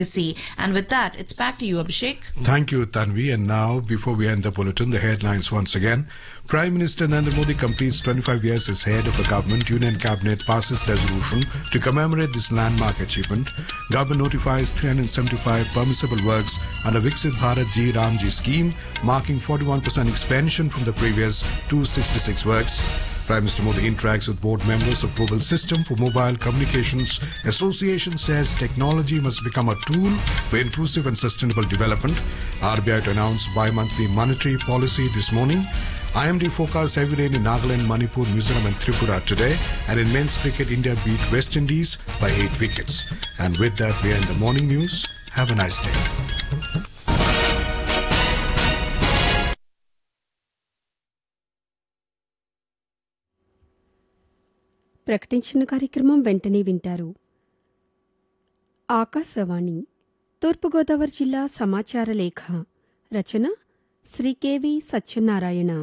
see. And with that, it's back to you, Abhishek. Thank you, Tanvi. And now, before we end the bulletin, the headlines once again. Prime Minister Narendra Modi completes 25 years as head of a government. Union Cabinet passes resolution to commemorate this landmark achievement. Government notifies 375 permissible works under Viksit Bharat Ji Ramji scheme, marking 41% expansion from the previous 266 works. Prime Minister Modi interacts with board members of Global System for Mobile Communications Association says technology must become a tool for inclusive and sustainable development. RBI to announce bi-monthly monetary policy this morning. IMD forecasts heavy rain in Nagaland, Manipur, Mizoram and Tripura today. And in men's cricket, India beat West Indies by 8 wickets. And with that, we end the morning news. Have a nice day. ప్రకటించిన కార్యక్రమం వెంటనే వింటారు ఆకాశవాణి తూర్పుగోదావరి జిల్లా సమాచార లేఖ రచన Shri KV Satyanarayana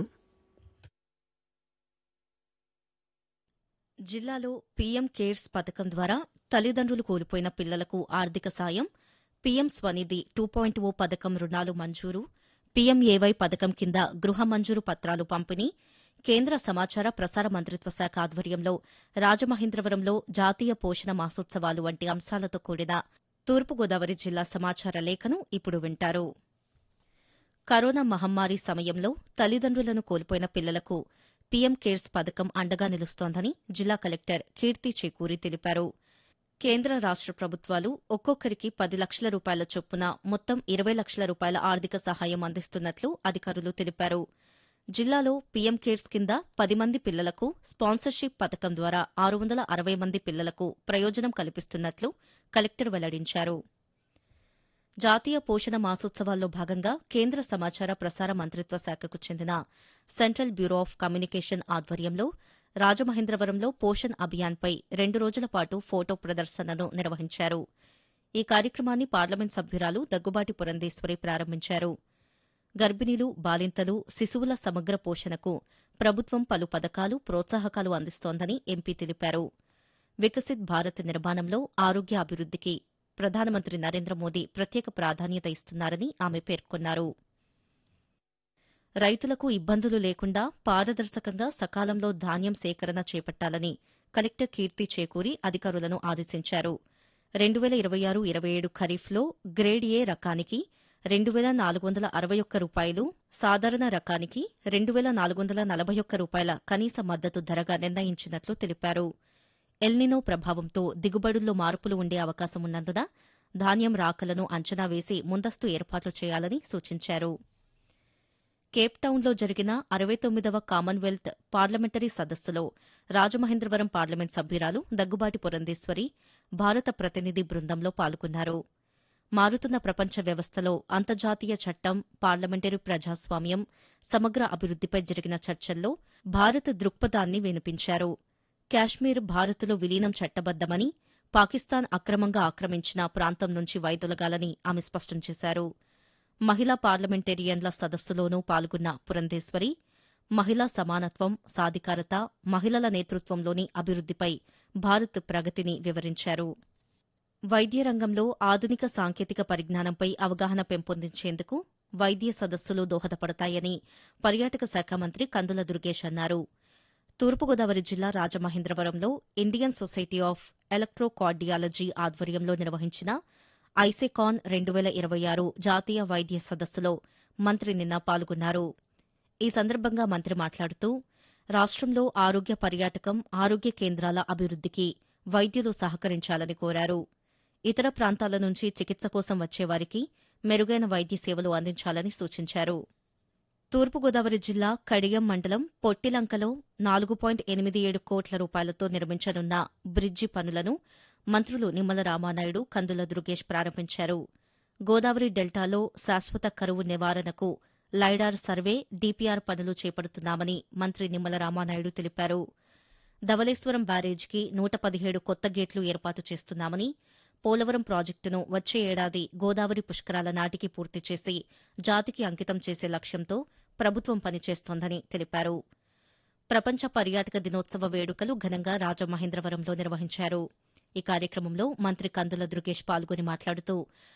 జిల్లాలో PM cares పథకం ద్వారా తల్లిదండ్రులు కోల్పోయిన పిల్లలకు ఆర్థిక సాయం PM Svanidhi two point O పథకం రుణాలు మంజూరు పీఎంఏవై పథకం కింద గృహ మంజూరు పత్రాలు పంపిణీ కేంద్ర సమాచార ప్రసార మంత్రిత్వ శాఖ ఆధ్వర్యంలో రాజమహేంద్రవరంలో జాతీయ పోషణ మాసోత్సవాలు వంటి అంశాలతో కూడిన తూర్పుగోదావరి జిల్లా సమాచార లేఖను ఇప్పుడు వింటారు కరోనా మహమ్మారి సమయంలో తల్లిదండ్రులను కోల్పోయిన పిల్లలకు పీఎం కేర్స్ పథకం అండగా నిలుస్తోందని జిల్లా కలెక్టర్ కీర్తి చేకూరి తెలిపారు కేంద్ర రాష్ట ప్రభుత్వాలు ఒక్కొక్కరికి పది లక్షల రూపాయల చొప్పున మొత్తం ఇరవై లక్షల రూపాయల ఆర్థిక సహాయం అందిస్తున్నట్లు అధికారులు తెలిపారు జిల్లాలో పీఎం కేర్స్ కింద పది మంది పిల్లలకు స్పాన్సర్షిప్ పథకం ద్వారా ఆరు వందల అరవై మంది పిల్లలకు ప్రయోజనం కల్పిస్తున్నట్లు కలెక్టర్ వెల్లడించారు జాతీయ పోషణ మాసోత్సవాల్లో భాగంగా కేంద్ర సమాచార ప్రసార మంత్రిత్వ శాఖకు చెందిన సెంట్రల్ బ్యూరో ఆఫ్ కమ్యూనికేషన్ ఆధ్వర్యంలో రాజమహేంద్రవరంలో పోషణ్ అభియాన్పై రెండు రోజుల పాటు ఫోటో ప్రదర్శనను నిర్వహించారు ఈ కార్యక్రమాన్ని పార్లమెంట్ సభ్యురాలు దగ్గుబాటి పురంధేశ్వరి ప్రారంభించారు గర్భిణీలు బాలింతలు శిశువుల సమగ్ర పోషణకు ప్రభుత్వం పలు పథకాలు ప్రోత్సాహకాలు అందిస్తోందని ఎంపీ తెలిపారు వికసిత్ భారత్ నిర్మాణంలో ఆరోగ్య అభివృద్దికి ప్రధానమంత్రి నరేంద్ర మోదీ ప్రత్యేక ప్రాధాన్యత ఇస్తున్నారని ఆమె పేర్కొన్నారు రైతులకు ఇబ్బందులు లేకుండా పారదర్శకంగా సకాలంలో ధాన్యం సేకరణ చేపట్టాలని కలెక్టర్ కీర్తి చేకూరి అధికారులను ఆదేశించారు రెండు వేల ఇరవై ఆరు ఇరవై ఏడు ఖరీఫ్లో గ్రేడ్ ఏ రకానికి రెండు వేల నాలుగు వందల అరవై ఒక్క రూపాయలు సాధారణ రకానికి రెండు వేల నాలుగు వందల నలభై ఒక్క రూపాయల కనీస మద్దతు ధరగా నిర్ణయించినట్లు తెలిపారు ఎల్నినో ప్రభావంతో దిగుబడుల్లో మార్పులు ఉండే అవకాశం ఉన్నందున ధాన్యం రాకలను అంచనా వేసి ముందస్తు ఏర్పాట్లు చేయాలని సూచించారు కేప్టౌన్లో జరిగిన అరవై తొమ్మిదవ కామన్వెల్త్ పార్లమెంటరీ సదస్సులో రాజమహేంద్రవరం పార్లమెంట్ సభ్యురాలు దగ్గుబాటి పురంధేశ్వరి భారత ప్రతినిధి బృందంలో పాల్గొన్నారు మారుతున్న ప్రపంచ వ్యవస్థలో అంతర్జాతీయ చట్టం పార్లమెంటరీ ప్రజాస్వామ్యం సమగ్ర అభివృద్దిపై జరిగిన చర్చల్లో భారత్ దృక్పథాన్ని వినిపించారు కాశ్మీర్ భారత్లో విలీనం చట్టబద్దమని పాకిస్తాన్ అక్రమంగా ఆక్రమించిన ప్రాంతం నుంచి వైదొలగాలని ఆమె స్పష్టం చేశారు మహిళా పార్లమెంటేరియన్ల సదస్సులోనూ పాల్గొన్న పురంధేశ్వరి మహిళా సమానత్వం సాధికారత మహిళల నేతృత్వంలోని అభివృద్దిపై భారత్ ప్రగతిని వివరించారు వైద్య రంగంలో ఆధునిక సాంకేతిక పరిజ్ఞానంపై అవగాహన పెంపొందించేందుకు వైద్య సదస్సులు దోహదపడతాయని పర్యాటక శాఖ మంత్రి కందుల దుర్గేష్ అన్నారు తూర్పుగోదావరి జిల్లా రాజమహేంద్రవరంలో ఇండియన్ సొసైటీ ఆఫ్ ఎలక్ట్రోకార్డియాలజీ ఆధ్వర్యంలో నిర్వహించిన ఐసెకాన్ రెండు వేల ఇరవై ఆరు జాతీయ వైద్య సదస్సులో మంత్రి నిన్న పాల్గొన్నారు ఈ సందర్భంగా మంత్రి మాట్లాడుతూ రాష్టంలో ఆరోగ్య పర్యాటకం ఆరోగ్య కేంద్రాల అభివృద్దికి వైద్యులు సహకరించాలని కోరారు ఇతర ప్రాంతాల నుంచి చికిత్స కోసం వచ్చేవారికి మెరుగైన వైద్య సేవలు అందించాలని సూచించారు తూర్పుగోదావరి జిల్లా కడియం మండలం పొట్టిలంకలో నాలుగు పాయింట్ ఎనిమిది ఏడు కోట్ల రూపాయలతో నిర్మించనున్న బ్రిడ్జి పనులను మంత్రులు నిమ్మల రామానాయుడు కందుల దుర్గేష్ ప్రారంభించారు గోదావరి డెల్టాలో శాశ్వత కరువు నివారణకు లైడార్ సర్వే డీపీఆర్ పనులు చేపడుతున్నామని మంత్రి నిమ్మల రామానాయుడు తెలిపారు ధవలేశ్వరం బ్యారేజ్కి నూట పదిహేడు కొత్త గేట్లు ఏర్పాటు చేస్తున్నామని పోలవరం ప్రాజెక్టును వచ్చే ఏడాది గోదావరి పుష్కరాల నాటికి పూర్తి చేసి జాతికి అంకితం చేసే లక్ష్యంతో ప్రభుత్వం పనిచేస్తోందని తెలిపారు ప్రపంచ పర్యాటక దినోత్సవ వేడుకలు ఘనంగా రాజమహేంద్రవరంలో నిర్వహించారు ఈ కార్యక్రమంలో మంత్రి కందుల దుర్గేష్ పాల్గొని మాట్లాడుతూ